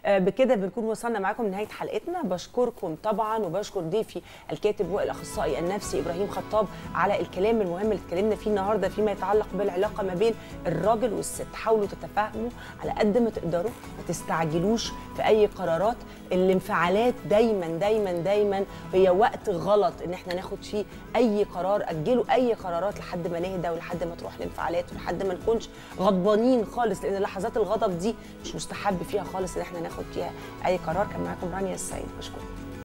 آه، بكده بنكون وصلنا معاكم لنهايه حلقتنا بشكركم طبعا وبشكر ضيفي الكاتب والاخصائي النفسي ابراهيم خطاب على الكلام المهم اللي اتكلمنا فيه النهارده فيما يتعلق بالعلاقه ما بين الراجل والست حاولوا تتفاهموا على قد ما تقدروا ما تستعجلوش في اي قرارات الانفعالات دايما دايما دايما هي وقت غلط ان احنا ناخد فيه اي قرار اجلوا اي قرارات لحد ما نهدى ولحد ما تروح الانفعالات ولحد ما نكونش غضبانين خالص لان لحظات الغضب دي مش مستحب فيها خالص ان احنا ناخد فيها اي قرار كان معاكم رانيا السيد بشكرك